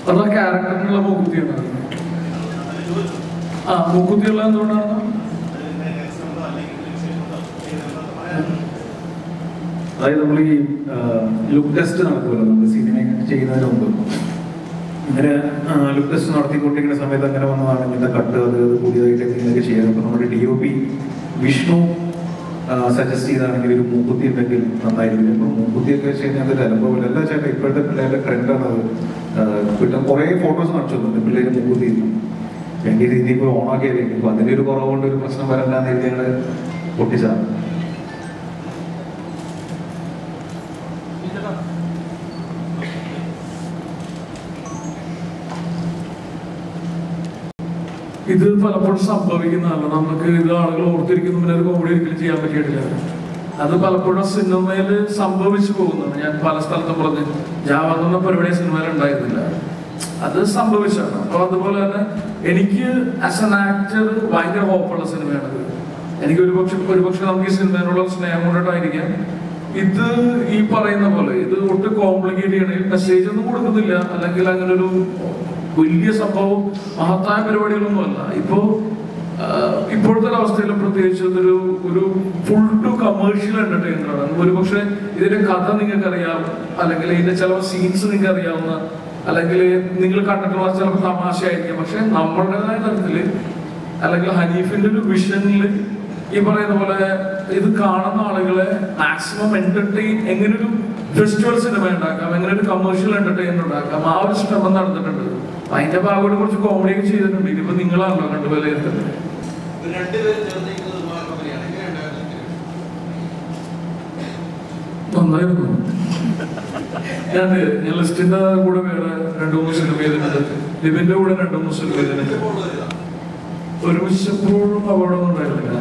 അത് ആ ക്യാരക്ടറിനുള്ള മൂക്കുത്തിയാണ് ആ മൂക്കുത്തിയുള്ള എന്തുകൊണ്ടാണ് അതായത് നമ്മൾ ഈ ലുക്ക് ടെസ്റ്റ് നടത്തുമല്ലോ നമ്മൾ സിനിമ ചെയ്യുന്നതിന് മുമ്പ് ഇങ്ങനെ ലുക്ക് ടെസ്റ്റ് നടത്തിക്കൊണ്ടിരിക്കുന്ന സമയത്ത് അങ്ങനെ വന്നതാണ് ഇങ്ങനത്തെ കട്ട് അത് ഇത് പുതിയതായിട്ട് എന്തെങ്കിലുമൊക്കെ ചെയ്യാൻ അപ്പോൾ നമ്മുടെ D O P Vishnu suggest ചെയ്താണെങ്കിൽ ഒരു മൂക്കുത്തി ഉണ്ടെങ്കിൽ നന്നായിരിക്കും ഇപ്പം മൂക്കുത്തിയൊക്കെ ചെയ്യുന്ന അതൊരു അനുഭവം എല്ലാ ചേട്ടാ ഇപ്പോഴത്തെ പിള്ളേരുടെ ട്രെൻഡാണ് അത് കിട്ടും കുറേ ഫോട്ടോസ് കാണിച്ചു തന്നിട്ടുണ്ട് പിള്ളേർ മൂക്കുത്തി ഭയങ്കര രീതിയിൽ ഇപ്പോൾ ഓണാക്കിയായിരിക്കും അപ്പോൾ അതിൻ്റെ ഒരു കുറവ് കൊണ്ട് ഒരു പ്രശ്നം വരണ്ടെന്ന് എഴുതി ഞങ്ങൾ പൊട്ടിച്ചതാണ് ഇത് പലപ്പോഴും സംഭവിക്കുന്നതല്ല നമുക്ക് ഇത് ആളുകൾ ഓർത്തിരിക്കുന്ന പിന്നെ ഒരു കോമഡി ഒരിക്കലും ചെയ്യാൻ പറ്റിയിട്ടില്ല അത് പലപ്പോഴും സിനിമയിൽ സംഭവിച്ചു പോകുന്നതാണ് ഞാൻ പല സ്ഥലത്തും പറഞ്ഞു ജാവ എന്ന പരിപാടി സിനിമയിൽ ഉണ്ടായിരുന്നില്ല അത് സംഭവിച്ചാണ് അപ്പൊ അതുപോലെ തന്നെ എനിക്ക് ആസ് എൻ ആക്ടർ ഭയങ്കര ഹോപ്പുള്ള സിനിമയാണത് എനിക്ക് ഒരു പക്ഷെ ഒരു പക്ഷെ നമുക്ക് ഈ സിനിമയോടുള്ള സ്നേഹം കൊണ്ടിട്ടായിരിക്കാം ഇത് ഈ പറയുന്ന പോലെ ഇത് ഒട്ടും കോംപ്ലിക്കേറ്റ് ചെയ്യണ മെസ്സേജ് ഒന്നും കൊടുക്കുന്നില്ല അല്ലെങ്കിൽ അങ്ങനെ ഒരു വലിയ സംഭവം മഹത്തായ പരിപാടികളൊന്നുമല്ല ഇപ്പോ ആ, ഇപ്പോഴത്തെ ഒരു അവസ്ഥയിൽ പ്രത്യേകിച്ച് ഇതൊരു ഒരു ഫുൾ ടു കമേഴ്ഷ്യൽ എന്റർടൈനർ ആണ് ഒരു പക്ഷേ ഇതിന്റെ കഥ നിങ്ങൾക്ക് അറിയാം അല്ലെങ്കിൽ ഇതിന്റെ ചില സീൻസ് നിങ്ങൾക്ക് അറിയാവുന്ന അല്ലെങ്കിൽ നിങ്ങൾ കണ്ടിട്ടുള്ള ചിലപ്പോൾ തമാശയായിരിക്കും പക്ഷെ നമ്മുടേതായ തരത്തില് അല്ലെങ്കിൽ ഹനീഫിന്റെ ഒരു വിഷനിൽ ഈ പറയുന്ന പോലെ ഇത് കാണുന്ന ആളുകളെ മാക്സിമം എന്റർടൈൻ എങ്ങനെ ഒരു ഫെസ്റ്റിവൽ സിനിമ ഉണ്ടാക്കാം എങ്ങനെ ഒരു കമേഴ്ഷ്യൽ എന്റർടൈൻമെന്റ് ഉണ്ടാക്കാം ആ ഒരു ശ്രമം നടന്നിട്ടുണ്ട് അപ്പൊ അതിന്റെ ഭാഗമായിട്ട് കുറച്ച് കോമഡി ഒക്കെ ചെയ്തിട്ടുണ്ട് ഇതിപ്പോ നിങ്ങളാണല്ലോ കണ്ടു വിലയിരുത്തുന്നത് രണ്ടുപേരും ചേർന്നിരിക്കുന്നത് ഒരുപാട് കമ്പനിയാണ് എങ്ങനെയുണ്ടായിരുന്നു നന്നായിരുന്നു ഞാൻ ഞാൻ ലിസ്റ്റിന്റെ കൂടെ വേറെ രണ്ടു മൂന്ന് സിനിമ ചെയ്തിട്ടുണ്ട് ലിവിന്റെ കൂടെ രണ്ടു മൂന്ന് സിനിമ ചെയ്തിട്ടുണ്ട് ഇപ്പോൾ ഉള്ളൊരിതാ. ഒരുമിച്ചപ്പോഴും അപകടമൊന്നും ഉണ്ടായിരുന്നില്ല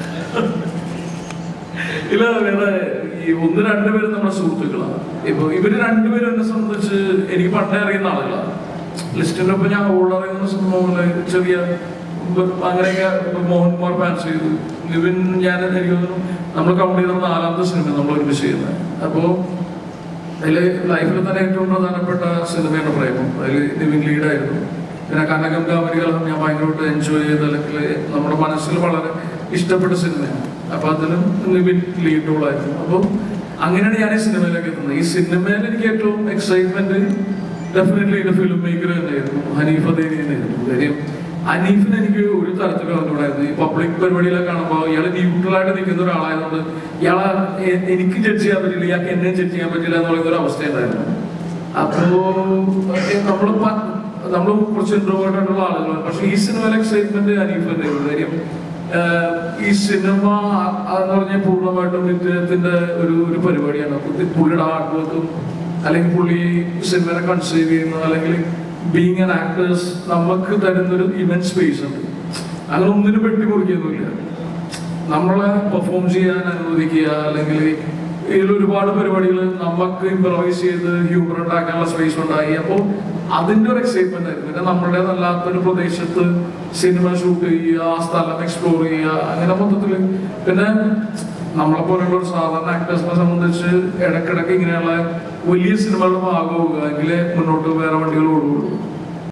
ഇല്ല വേറെ ഈ ഒന്ന് രണ്ടുപേരും നമ്മുടെ സുഹൃത്തുക്കളാണ് ഇപ്പൊ ഇവര് രണ്ടുപേരും എന്നെ സംബന്ധിച്ച് എനിക്ക് പണ്ടേ അറിയുന്ന ആളുകളാണ് ലിസ്റ്റിന്റെ ഒപ്പം ഞാൻ ഓൾ അറിയുന്ന സംഭവങ്ങള് ചെറിയ ബ- അങ്ങനെയൊക്കെ ഇപ്പൊ മോഹൻകുമാർ ഫാൻസ് ചെയ്തു ലിവിൻ ഞാൻ എനിക്ക് തോന്നുന്നു നമ്മൾ കൗണ്ട് ചെയ്ത നാലാമത്തെ സിനിമ നമ്മൾ ഒരുമിച്ച് ചെയ്യുന്നത് അപ്പോ അതിൽ ലൈഫിൽ തന്നെ ഏറ്റവും പ്രധാനപ്പെട്ട സിനിമയാണ് പ്രേമം അതിൽ ലിവിൻ ലീഡായിരുന്നു പിന്നെ കനകം കാമരികളും ഞാൻ ഭയങ്കരമായിട്ട് എൻജോയ് ചെയ്ത് അല്ലെങ്കിൽ നമ്മുടെ മനസ്സിൽ വളരെ ഇഷ്ടപ്പെട്ട സിനിമയാണ് അപ്പൊ അതിലും ലിവിൻ ലീഡ് റോളായിരുന്നു അപ്പോൾ അങ്ങനെയാണ് ഞാൻ ഈ സിനിമയിലേക്ക് എത്തുന്നത് ഈ സിനിമയിൽ എനിക്ക് ഏറ്റവും എക്സൈറ്റ്മെന്റ് ഡെഫിനറ്റ്ലി ഇതിന്റെ ഫിലിം മേക്കർ തന്നെയായിരുന്നു ഹനീഫ ദേവി തന്നെയായിരുന്നു കാര്യം ഹനീഫിന് എനിക്ക് ഒരു തരത്തിലും അറിഞ്ഞൂടായിരുന്നു ഈ പബ്ലിക് പരിപാടിയിലൊക്കെ കാണുമ്പോൾ ഇയാൾ ന്യൂട്രലായിട്ട് നിൽക്കുന്ന ഒരാളായതുകൊണ്ട് ഇയാളെ എ- എനിക്ക് ജഡ്ജ് ചെയ്യാൻ പറ്റില്ല ഇയാൾക്ക് എന്നെ ജഡ്ജ് ചെയ്യാൻ പറ്റില്ല എന്ന് പറയുന്ന ഒരു അവസ്ഥയുണ്ടായിരുന്നു അപ്പോ ഏ, നമ്മള് പ- നമ്മള് കുറച്ച് ഇൻട്രോവേർട്ട് ആയിട്ടുള്ള ആളുകളാണ് പക്ഷെ ഈ സിനിമയിലെ എക്സൈറ്റ്മെന്റ് ഹനീഫ് തന്നെയായിരുന്നു കാര്യം ഏഹ്, ഈ സിനിമ എന്ന് പറഞ്ഞാൽ പൂർണ്ണമായിട്ടും ഇദ്ദേഹത്തിന്റെ ഒരു ഒരു പരിപാടിയാണ് ഇത് പുള്ളിയുടെ ഹാർഡ് വർക്കും അല്ലെങ്കിൽ പുള്ളി സിനിമയെ കൺസീവ് ചെയ്യുന്ന അല്ലെങ്കിൽ ബീങ് ആൻ ആക്ടേഴ്സ് നമുക്ക് തരുന്നൊരു ഇവൻ സ്പേസ് ഉണ്ട് അങ്ങനെ ഒന്നിനും വെട്ടി മുറിക്കൊന്നുമില്ല നമ്മളെ പെർഫോം ചെയ്യാൻ അനുവദിക്കുക അല്ലെങ്കിൽ ഇതിൽ ഒരുപാട് പരിപാടികൾ നമുക്ക് ഇംപ്രവൈസ് ചെയ്ത് ഹ്യൂമർ ഉണ്ടാക്കാനുള്ള സ്പേസ് ഉണ്ടായി അപ്പോൾ അതിന്റെ ഒരു എക്സൈറ്റ്മെന്റ് ആയിരുന്നു പിന്നെ നമ്മുടേതല്ലാത്തൊരു പ്രദേശത്ത് സിനിമ ഷൂട്ട് ചെയ്യുക ആ സ്ഥലം എക്സ്പ്ലോർ ചെയ്യുക അങ്ങനെ മൊത്തത്തിൽ പിന്നെ നമ്മളെ പോലെയുള്ള ഒരു സാധാരണ ആക്ടേഴ്സിനെ സംബന്ധിച്ച് ഇടയ്ക്കിടയ്ക്ക് ഇങ്ങനെയുള്ള വലിയ സിനിമകളുടെ ഭാഗമാവുക എങ്കിലേ മുന്നോട്ട് വേറെ വണ്ടികൾ ഓടുകയുള്ളൂ